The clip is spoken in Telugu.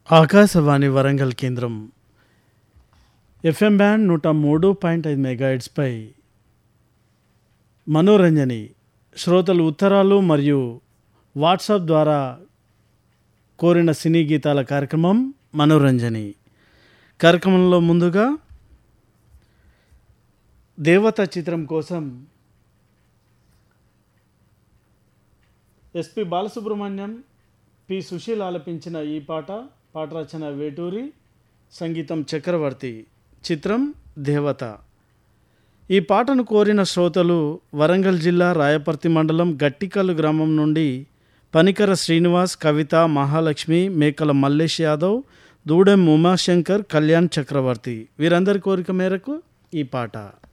ఆకాశవాణి వరంగల్ కేంద్రం ఎఫ్ఎం బ్యాండ్ నూట మూడు పాయింట్ ఐదు మెగాహెడ్స్పై మనోరంజని శ్రోతలు ఉత్తరాలు మరియు వాట్సాప్ ద్వారా కోరిన సినీ గీతాల కార్యక్రమం మనోరంజని కార్యక్రమంలో ముందుగా దేవత చిత్రం కోసం ఎస్పి బాలసుబ్రహ్మణ్యం పి సుశీల్ ఆలపించిన ఈ పాట పాట రచన వేటూరి సంగీతం చక్రవర్తి చిత్రం దేవత ఈ పాటను కోరిన శ్రోతలు వరంగల్ జిల్లా రాయపర్తి మండలం గట్టికల్లు గ్రామం నుండి పనికర శ్రీనివాస్ కవిత మహాలక్ష్మి మేకల మల్లేష్ యాదవ్ దూడెం ఉమాశంకర్ కళ్యాణ్ చక్రవర్తి వీరందరి కోరిక మేరకు ఈ పాట